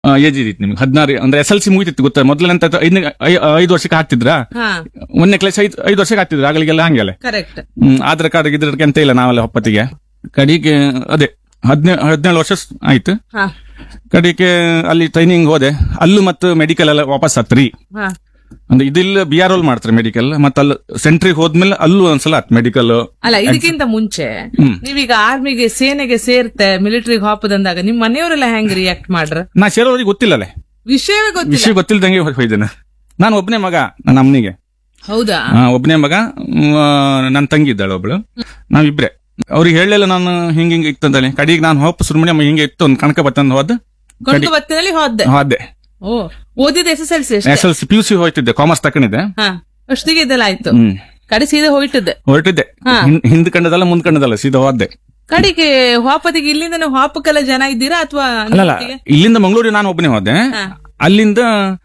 Age ಇದಿತ್ತು ನಿಮ್ಗೆ ಹದಿನಾರು ಅಂದ್ರೆ ಎಸ್ ಎಲ್ ಸಿ ಮುಗಿತಿತ್ತು ಗೊತ್ತಾ ಮೊದಲಂತ ಐದನೇ ಐ- ಐದು ವರ್ಷಕ್ಕೆ ಹಾಕ್ತಿದ್ರಾ ಹಾ ಒಂದನೇ ಕ್ಲಾಸ್ ಐದು ಐದು ವರ್ಷಕ್ಕೆ ಹಾಕ್ತಿದ್ರು ಆಗಲಿಗೆಲ್ಲ ಹಂಗೆಲ್ಲ ಕರೆಕ್ಟ್ ಹ್ಮ್ ಆಧಾರ್ ಕಾರ್ಡ್ ಗಿದ್ರಕ್ಕೆ ಅಂತ ಇಲ್ಲ ನಾವೆಲ್ಲ ಹೊಪ್ಪತ್ತಿಗೆ ಕಡಿಗೆ ಅದೇ ಹದಿನೇಳು ಹದಿನೇಳು ವರ್ಷ ಸ್- ಆಯ್ತು ಹಾ ಕಡಿಗೆ ಅಲ್ಲಿ ಟ್ರೈನಿಂಗ್ ಹೋದೆ ಅಲ್ಲೂ ಮತ್ತು ಮೆಡಿಕಲ್ ಎಲ್ಲ ವಾಪಸ್ ಹತ್ರಿ ಹಾ ಅಂದ್ರೆ ಇದಿಲ್ಲ ಬಿ ಆರ್ ಓಲ್ ಮಾಡ್ತಾರೆ ಮೆಡಿಕಲ್ ಮತ್ತೆ ಅಲ್ಲಿ ಸೆಂಟ್ರಿಗೆ ಹೋದ್ಮೇಲೆ ಅಲ್ಲೂ ಒಂದ್ಸಲ ಮೆಡಿಕಲ್ ಅಲ್ಲ ಇದಕ್ಕಿಂತ ಮುಂಚೆ ಹ್ಮ್. ನೀವೀಗ ಆರ್ಮಿಗೆ ಸೇನೆಗೆ ಸೇರ್ತೆ ಮಿಲಿಟರಿಗೆ ಹಾಪದಂದಾಗ ನಿಮ್ ಮನೆಯವರೆಲ್ಲ ಹೆಂಗ್ ರಿಯಾಕ್ಟ್ ಮಾಡ್ರ ನಾ ಸೇರೋರಿಗೆ ಗೊತ್ತಿಲ್ಲಲ್ಲೇ ವಿಷಯವೇ ಗೊತ್ತಿಲ್ಲ ವಿಷಯ ಗೊತ್ತಿಲ್ದಂಗೆ ಹೋಯ್ದೇನೆ ನಾನು ಒಬ್ಬನೇ ಮಗ ನನ್ನ ಅಮ್ಮನಿಗೆ ಹೌದಾ ಒಬ್ಬನೇ ಮಗ ನನ್ನ ತಂಗಿ ಇದ್ದಾಳೆ ಒಬ್ಳು ನಾವಿಬ್ರೆ ಅವ್ರಿಗೆ ಹೇಳಲಿಲ್ಲ ನಾನು ಹಿಂಗ ಹಿಂಗ ಇತ್ತಂತೇಳಿ ಕಡೆಗೆ ನಾನು ಹೋಪ್ ಸುಮ್ಮನೆ ಹಿಂಗೆ ಇತ್ತು ಒಂದು ಕಣಕ ಬತ್ತಂದು ಹೋದ ಕೊಂಡು ಬತ್ತಿನಲ್ಲಿ ಹೋದೆ ಹೋದೆ ಓ ಓದಿದ S S L C S L C P U C ಹೋಯ್ತಿದ್ದೆ ಕಾಮರ್ಸ್ ತಕೊಂಡಿದ್ದೆ ಹಾ ಅಷ್ಟಿಗೆ ಇದೆಲ್ಲ ಆಯ್ತು ಹ್ಮ್ ಕಡೆ ಸೀದಾ ಹೋಯ್ತದೆ ಹೊರಟಿದ್ದೆ ಹಾ. ಹಿಂ- ಹಿಂದ್ ಕಂಡದಲ್ಲ ಮುಂದ್ ಕಂಡದಲ್ಲ ಸೀದಾ ಹೋದೆ ಕಡೆಗೆ ಹಾಪತಿಗೆ ಇಲ್ಲಿಂದ ನೀವು ಹಾಪಕ್ಕೆಲ್ಲ ಜನ ಇದ್ದೀರಾ ಅಥವಾ ಅಲ್ಲಲ್ಲ ಇಲ್ಲಿಂದ ಮಂಗಳೂರಿಗೆ ನಾನು ಒಬ್ಬನೇ ಹೋದೆ ಹಾ. ಅಲ್ಲಿಂದ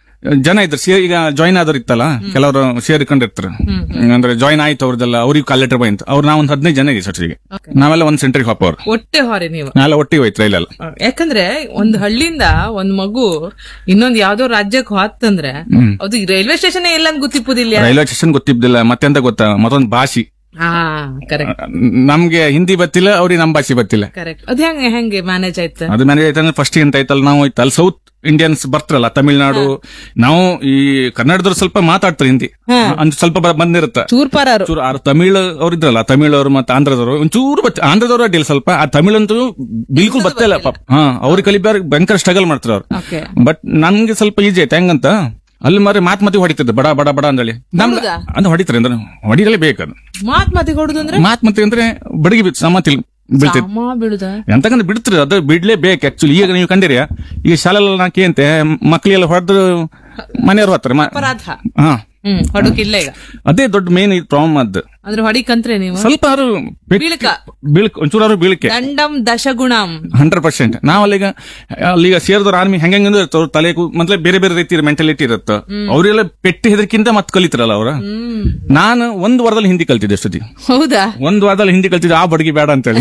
ಜನ ಇದ್ರು ಸೇ ಈಗ ಜಾಯ್ನ್ ಆದವ್ರು ಇತ್ತಲ್ಲ ಕೆಲವರು ಸೇರಿಕೊಂಡಿರ್ತಾರೆ ಅಂದ್ರೆ ಜಾಯ್ನ್ ಆಯ್ತು ಅವ್ರದ್ದೆಲ್ಲ ಅವ್ರಿಗೆ ಕಾಲ್ ಲೆಟರ್ ಬಂತು ಅವ್ರು ನಾವು ಒಂದು ಹದಿನೈದು ಜನ ಇದೀವಿ ಸಟ್ರಿಗೆ Okay. ನಾವೆಲ್ಲ ಒಂದ್ ಸೆಂಟ್ರಿಗೆ ಹೋಗೋರು ಒಟ್ಟೆ ಹೊರೆ ನೀವು ನಾವೆಲ್ಲ ಒಟ್ಟಿಗೆ ಹೋಯ್ತು ರೈಲೆಲ್ಲ ಯಾಕಂದ್ರೆ ಒಂದ್ ಹಳ್ಳಿಯಿಂದ ಒಂದ್ ಮಗು ಇನ್ನೊಂದ್ ಯಾವ್ದೋ ರಾಜ್ಯಕ್ಕೆ ಹೋತಂದ್ರೆ ಹ್ಮ್. ಅದು ರೈಲ್ವೆ ಸ್ಟೇಷನ್ ಎಲ್ಲ ಗೊತ್ತಿಪ್ಪುದಿಲ್ಲ ರೈಲ್ವೆ ಸ್ಟೇಷನ್ ಗೊತ್ತಿದ್ದಿಲ್ಲ ಮತ್ತೆಂತ ಗೊತ್ತಾ ಮತ್ತೊಂದು ಭಾಷೆ ಹಾ ಕರೆಕ್ಟ್ ನಮ್ಗೆ ಹಿಂದಿ ಗೊತ್ತಿಲ್ಲ ಅವ್ರಿಗೆ ನಮ್ ಭಾಷೆ ಗೊತ್ತಿಲ್ಲ ಕರೆಕ್ಟ್ ಅದ್ ಹೆಂಗೆ ಹೆಂಗೆ ಮ್ಯಾನೇಜ್ ಆಯ್ತು ಅದು ಮ್ಯಾನೇಜ್ ಆಯ್ತಂದ್ರೆ ಫಸ್ಟ್ ಎಂತ ಆಯ್ತಲ್ಲ ನಾವು ಆಯ್ತು ಅಲ್ಲಿ ಸೌತ್ ಇಂಡಿಯನ್ಸ್ ಬರ್ತಾರಲ್ಲ ತಮಿಳ್ನಾಡು ನಾವು ಈ ಕನ್ನಡದವ್ರು ಸ್ವಲ್ಪ ಮಾತಾಡ್ತಾರೆ ಹಿಂದಿ ಅಂದ್ರೆ ಸ್ವಲ್ಪ ಬ- ಬಂದಿರುತ್ತೆ ಚೂರ್ ಪರಾರು ಚೂರು ಆ ತಮಿಳ್ ಅವ್ರು ಇದ್ರಲ್ಲ ತಮಿಳವರು ಮತ್ತೆ ಆಂಧ್ರದವರು ಒಂಚೂರು ಬತ್ ಆಂಧ್ರದವರು ಅಡ್ಡಿಲ್ಲ ಸ್ವಲ್ಪ ಆ ತಮಿಳ್ ಅಂತೂ ಬಿಲ್ಕುಲ್ ಬತ್ತಲ್ಲ ಪಾಪ ಹಾ ಅವ್ರಿಗೆ ಕಲಿಬ್ಯಾರ ಭಯಂಕರ ಸ್ಟ್ರಗಲ್ ಮಾಡ್ತಾರೆ ಅವ್ರು ಓಕೆ ಬಟ್ ನನ್ಗೆ ಸ್ವಲ್ಪ ಈಜಿ ಆಯ್ತು ಹೆಂಗಂತ ಅಲ್ಲಿ ಮಾರಿ ಮಾತ್ ಮತಿ ಹೊಡಿತದೆ ಬಡ ಬಡ ಬಡ ಅಂದೇಳಿ ನಮ್ಗೆ ಹೌದಾ? ಅದು ಹೊಡಿತಾರೆ ಅಂದ್ರೆ ಹೊಡಿರಲೇ ಬೇಕದು ಮಾತ್ ಮಾತಿ ಕೊಡುದು ಅಂದ್ರೆ ಮಾತ್ ಮತಿ ಅಂದ್ರೆ ಬಡಗಿ ಬಿತ್ತು ಸಮಾತಿಲ್ ಬೀಳ್ತೈತೆ ಅಮ್ಮ ಬಿಡುದ ಎಂತಕಂದ್ರೆ ಬಿಡ್ತಾರೆ ಅದು ಬಿಡ್ಲೇಬೇಕು ಆಕ್ಚುಲಿ ಈಗ ನೀವು ಕಂಡಿರಿಯ ಈಗ ಶಾಲೆಲ್ಲ ನಾಕಿ ಅಂತೆ ಮಕ್ಳಿಗೆಲ್ಲ ಹೊಡೆದು ಮನೆಯವ್ರು ಹೋಗ್ತಾರೆ ಮ- ಅಪರಾಧ ಹಾ ಹ್ಮ್ ಹೊಡಕಿಲ್ಲ ಈಗ ಅದೇ ದೊಡ್ಡ ಮೇನ್ ಪ್ರಾಬ್ಲಮ್ ಅದ್ ಅಂದ್ರೆ ಹೊಡಿಕಂತ್ರೆ ನೀವು ಸ್ವಲ್ಪ ಅವರು ಬೀಳ್ಕ. ಬೀಳ್ಕ ಒಂಚೂರು ಬೀಳ್ಕೆ ದಂಡಂ ದಶಗುಣಂ ಹಂಡ್ರೆಡ್ ಪರ್ಸೆಂಟ್ ನಾವ್ ಅಲ್ಲಿಗ ಅಲ್ಲಿಗ ಸೇರಿದವ್ರ ಆರ್ಮಿ ಹೆಂಗ ಇರ್ತಾವ ಅವ್ರ ತಲೆ ಕೂ- ಮೊದ್ಲೇ ಬೇರೆ ಬೇರೆ ರೀತಿ ಮೆಂಟಾಲಿಟಿ ಇರುತ್ತೆ ಅವರೆಲ್ಲ ಪೆಟ್ಟಿ ಹೆದರ್ಕಿಂತ ಮತ್ ಕಲಿತಾರಲ್ಲ ಅವ್ರ ಹ್ಮ್ ನಾನು ಒಂದ್ ವಾರದಲ್ಲಿ ಹಿಂದಿ ಕಲ್ತಿದ್ದೆ ಅಷ್ಟೊತ್ತಿ ಹೌದಾ ಒಂದ್ ವಾರದಲ್ಲಿ ಹಿಂದಿ ಕಲ್ತಿದ್ದೆ ಆ ಬಡಗಿ ಬೇಡ ಅಂತೇಳಿ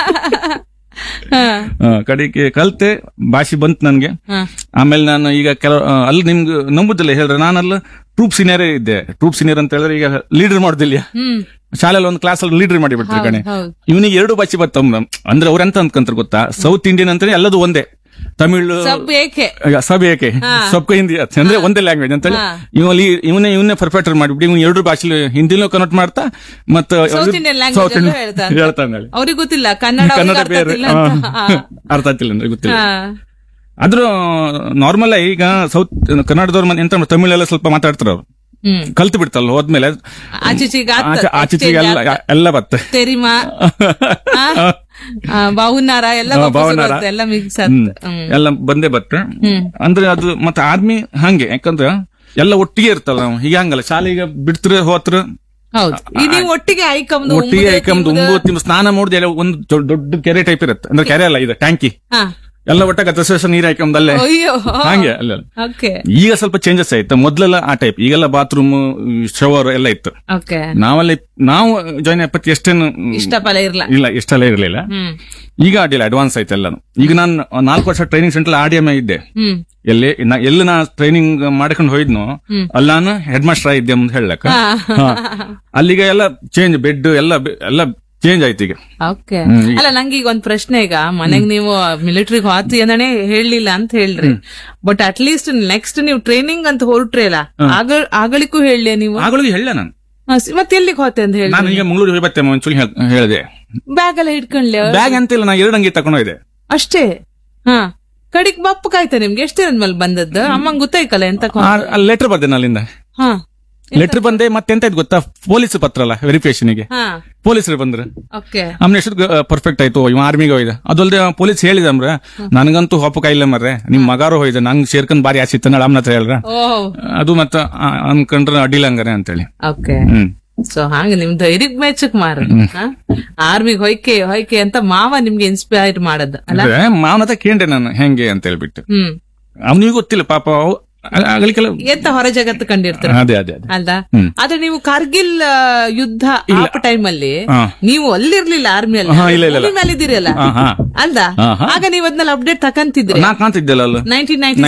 ಹಾ. ಆ, ಕಡೆಗೆ ಕಲ್ತೆ ಭಾಷೆ ಬಂತು ನನ್ಗೆ ಹಾ. ಆಮೇಲೆ ನಾನು ಈಗ ಕೆಲವು ಆ, ಅಲ್ಲಿ ನಿಮ್ಗೆ ನಂಬುದಿಲ್ಲ ಹೇಳಿದ್ರೆ ನಾನಲ್ಲ ಟ್ರೂಪ್ ಸೀನಿಯರ್ ಇದ್ದೆ ಟ್ರೂಪ್ ಸೀನಿಯರ್ ಅಂತ ಹೇಳಿದ್ರೆ ಈಗ ಲೀಡರ್ ಮಾಡುದಿಲ್ಲ ಹ್ಮ್ ಶಾಲೆಯಲ್ಲಿ ಒಂದು ಕ್ಲಾಸ್ ಅಲ್ಲಿ ಲೀಡರ್ ಮಾಡಿಬಿಡ್ತಾರೆ ಕಣೆ ಹೌದು ಇವನಿಗೆ ಎರಡು ಭಾಷೆ ಬರ್ತಮ್ಮ ಅಂದ್ರೆ ಅವ್ರ ಎಂತ ಅಂದ್ಕಂತಾರೆ ಗೊತ್ತಾ ಸೌತ್ ಇಂಡಿಯನ್ ಅಂತಾನೆ ಎಲ್ಲದು ಒಂದೇ ತಮಿಳ್ ಸಬ್ ಏಕೆ ಸಬ್ ಏಕೆ ಸಬ್ಕ ಹಿಂದಿ ಅದ್ ಅಂದ್ರೆ ಒಂದೇ ಲ್ಯಾಂಗ್ವೇಜ್ ಅಂತೇಳಿ ಹಾ. ಇವಲ್ಲಿ ಇವನೇ ಇವನ್ನೇ ಪರ್ಫೆಕ್ಟರ್ ಮಾಡಿಬಿಟ್ಟು ಇವ್ನು ಎರಡು ಭಾಷೆ ಹಿಂದಿನೂ ಕನ್ವರ್ಟ್ ಮಾಡ್ತಾ ಮತ್ತೆ South Indian language South ಅಲ್ಲೂ Indian- ಹೇಳ್ತಾನೆ. ಹೇಳ್ತಾನೆ ಹೇಳಿ. ಅವ್ರಿಗೆ ಗೊತ್ತಿಲ್ಲ ಕನ್ನಡ ಅವ್ರಿಗೆ ಕನ್ನಡ ಅರ್ಥ ಬೇರೆ ಆಗ್ತಿಲ್ಲ ಹಾ. ಅಂತ. ಹಾ. ಅರ್ಥ ಆಗ್ತಿಲ್ಲ ಅಂದ್ರೆ ಗೊತ್ತಿಲ್ಲ ಹಾ. ಆದ್ರೂ ನಾರ್ಮಲ್ ಈಗ ಸೌತ್ ಕನ್ನಡದವ್ರ ಮನೆ ಎಂತ ಮಾಡ್ತಾರೆ, ತಮಿಳೆಲ್ಲ ಸ್ವಲ್ಪ ಮಾತಾಡ್ತಾರೆ ಅವ್ರು ಹ್ಮ್ ಕಲ್ತು ಬಿಡ್ತಲ್ಲ ಹೋದ್ಮೇಲೆ ಆಚೀಚೆಗೆ ಆತ, ಆಚೆ- ಆಚೀಚೆಗೆ exchange ಎಲ್ಲ ಆತ. ಎಲ್ಲ ಬತ್ತೆ ತೆರಿಮಾ ಆ? ಆ, ಬಾವುನಾರ ಎಲ್ಲ ಹಾ, ವಾಪಸ್ ಭಾವನಾರ. ಬರುತ್ತೆ, ಎಲ್ಲ ಮಿಕ್ಸ್ ಹ್ಮ್. ಹ್ಮ್ ಎಲ್ಲ ಬಂದೇ ಬತ್ತೆ ಹ್ಮ್. ಅಂದ್ರೆ ಅದು ಮತ್ತೆ ಆರ್ಮಿ ಹಂಗೆ ಯಾಕಂದ್ರೆ ಎಲ್ಲ ಒಟ್ಟಿಗೆ ಇರ್ತಲ್ಲ ನಾವು ಈಗ ಹಂಗಲ್ಲ ಶಾಲೆಗೆ ಬಿಡ್ತಿರ ಹೋತ್ರ ಹೌದು ಈ ನೀವು ಒಟ್ಟಿಗೆ ಐಕಮ್ದು ಒಟ್ಟಿಗೆ ಐಕಮ್ದು ಉಂಬು ತಿಂಬು ಸ್ನಾನ ಮಾಡಿದ ಎಲ್ಲ ಒಂದು ದೊಡ್ಡ ದೊಡ್ಡ ಕೆರೆ ಟೈಪ್ ಇರುತ್ತೆ ಅಂದ್ರೆ ಕೆರೆ ಅಲ್ಲ ಇದು ಟ್ಯಾಂಕಿ ಹಾ ಎಲ್ಲ ಒಟ್ಟಾಗ ದಸ ನೀರ್ ಹಾಕಂದಲ್ಲೇ ಅಯ್ಯೋ ಹಂಗೆ ಅಲ್ಲ ಓಕೆ ಈಗ ಸ್ವಲ್ಪ ಚೇಂಜಸ್ ಆಯ್ತು ಮೊದ್ಲೆಲ್ಲ ಆ ಟೈಪ್ ಈಗೆಲ್ಲ ಬಾತ್ರೂಮ್ ಶವರ್ ಎಲ್ಲ ಇತ್ತು ಓಕೆ ನಾವಲ್ಲಿ ನಾವು ಜಾಯ್ನ್ ಆಪತ್ತಿ ಎಷ್ಟೇನು ಇಷ್ಟ ಫಲ ಇರ್ಲ ಇಲ್ಲ ಇಷ್ಟೆಲ್ಲ ಇರಲಿಲ್ಲ ಹ್ಮ್ ಈಗ ಅಡ್ಡಿಲ್ಲ ಅಡ್ವಾನ್ಸ್ ಆಯ್ತು ಎಲ್ಲಾನು ಈಗ ನಾನು ನಾಲ್ಕು ವರ್ಷ training centre R D M ಇದ್ದೆ ಹ್ಮ್ ಎಲ್ಲಿ ನಾ- ಎಲ್ಲಿ ನಾ ಟ್ರೈನಿಂಗ್ ಮಾಡ್ಕೊಂಡು ಹೋಯ್ದ್ನೋ ಅಲ್ಲಿ ನಾನು ಹೆಡ್ ಮಾಸ್ಟರ್ ಇದ್ದೆ ಅಂತ ಹೇಳಕ್ಕ ಅಲ್ಲಿಗೆ ಎಲ್ಲ ಚೇಂಜ್ ಬೆಡ್ ಎಲ್ಲ ಬೆ- ಎಲ್ಲ ಚೇಂಜ್ ಆಯ್ತು ಈಗ ಓಕೆ ಅಲ್ಲ ನಂಗೆ ಈಗ ಒಂದ್ ಪ್ರಶ್ನೆ ಈಗ ಮನೆಗ್ ನೀವು ಮಿಲಿಟರಿಗೆ ಹೋತಿ ಅಂದನೆ ಹೇಳಲಿಲ್ಲ ಅಂತ ಹೇಳ್ರಿ ಬಟ್ ಅಟ್ ಲೀಸ್ಟ್ ನೆಕ್ಸ್ಟ್ ನೀವು ಟ್ರೈನಿಂಗ್ ಅಂತ ಹೊರಟ್ರಿ ಅಲ್ಲ ಆಗ ಆಗಳಿಗೂ ಹೇಳಲಿ ನೀವು ಆಗಳಿಗೆ ಹೇಳ ನಾನು ಹಾ, ಸಿ- ಮತ್ತೆ ಎಲ್ಲಿಗೆ ಹೋತೆ ಅಂತ ಹೇಳಿ ನಾನು ಈಗ ಮಂಗಳೂರಿಗೆ ಹೋಗಿ ಬರ್ತೇನೆ ಒಂಚೂರು ಹೇಳಿದೆ ಬ್ಯಾಗ್ ಎಲ್ಲ ಹಿಡ್ಕೊಂಡ್ಲಿ ಬ್ಯಾಗ್ ಅಂತ ಇಲ್ಲ ನಾ ಎರಡು ಅಂಗಿ ತಗೊಂಡು ಹೋಯ್ದೆ ಅಷ್ಟೇ ಹಾ ಕಡಿಕ್ ಬಪ್ಪು ಕಾಯ್ತಾ ನಿಮ್ಗೆ ಎಷ್ಟು ದಿನದ ಮೇಲೆ ಬಂದದ್ದು ಅಮ್ಮಂಗ್ ಗೊತ್ತಾಯ್ಕಲ್ಲ ಎಂತ ಲೆಟರ್ ಬರ್ದೆ ಅಲ್ಲಿಂದ ಹಾ ಲೆಟರ್ ಬಂದೆ ಮತ್ತೆಂತ ಇದ್ ಗೊತ್ತಾ ಪೊಲೀಸ್ ಪತ್ರ ಅಲ್ಲ ವೆರಿಫಿಕೇಶನ್ಗೆ ಹಾ ಪೊಲೀಸರು ಬಂದ್ರು ಓಕೆ ಆಮೇಲೆ ಎಷ್ಟು ಪರ್ಫೆಕ್ಟ್ ಆಯ್ತು ಇವ ಆರ್ಮಿಗೆ ಹೋಯ್ದ ಅದಲ್ದೆ ಪೊಲೀಸ್ ಹೇಳಿದ ಅಂದ್ರ ನನಗಂತೂ ಹೊಪ್ಪ ಕಾಯಿಲ್ಲ ಮರ್ರೆ ನಿಮ್ ಮಗಾರು ಹೋಯ್ದ ನಂಗ್ ಸೇರ್ಕೊಂಡ್ ಬಾರಿ ಆಸೆ ಇತ್ತ ಅಮ್ಮನ ಹತ್ರ ಹೇಳ್ರ ಓ ಅದು ಮತ್ತ ಆ, ಅನ್ಕೊಂಡ್ರ ಅಡ್ಡಿಲ್ಲ ಹಂಗಾರೆ ಅಂತೇಳಿ ಓಕೆ ಹ್ಮ್ ಸೊ ಹಂಗ ನಿಮ್ ಧೈರ್ಯಕ್ ಮೆಚ್ಚಕ್ ಮಾರ ಆರ್ಮಿಗ್ ಹೊಯ್ಕೆ ಹೊಯ್ಕೆ ಅಂತ ಮಾವ ನಿಮ್ಗೆ ಇನ್ಸ್ಪೈರ್ ಮಾಡದ್ ಅಲ್ಲ ಅಂದ್ರೆ ಮಾವನ ಹತ್ರ ಕೇಂಡೆ ನಾನು ಹೆಂಗೆ ಅಂತ ಹೇಳ್ಬಿಟ್ಟು ಹ್ಮ್ ಅವನಿಗೆ ಗೊತ್ತಿಲ್ಲ ಪಾಪ ಅವ್- ಆಗಲಿಕ್ಕೆಲ್ಲ ಎಂತ ಹೊರ ಜಗತ್ತು ಕಂಡಿರ್ತಾರೆ ಅದೇ ಅದೇ ಅದೇ ಅಲ್ದಾ ಹ್ಮ್. ಆದ್ರೆ ನೀವು ಕಾರ್ಗಿಲ್ ಆ, ಯುದ್ಧ ಆಪ ಟೈಮ್ ಅಲ್ಲಿ ಹಾ. ನೀವು ಅಲ್ಲಿರ್ಲಿಲ್ಲ ಆರ್ಮಿ ಅಲ್ಲಿ ಹಾ, ಇಲ್ಲ, ಇಲ್ಲ, ಇಲ್ಲ. ಭೂಮಿ ಮೇಲೆ ಇದ್ದೀರಲ್ಲ ಹಾ, ಹಾ. ಅಲ್ದಾ ಹಾ, ಹಾ. ಆಗ ನೀವು ಅದನ್ನೆಲ್ಲ ಅಪ್ಡೇಟ್ ತಕಂತಿದ್ರಿ ನಾ ಕಾಣ್ತಿದ್ದೆಲ್ಲ ಅಲ್ಲ ನೈನ್ಟೀನ್ ನೈನ್ಟಿ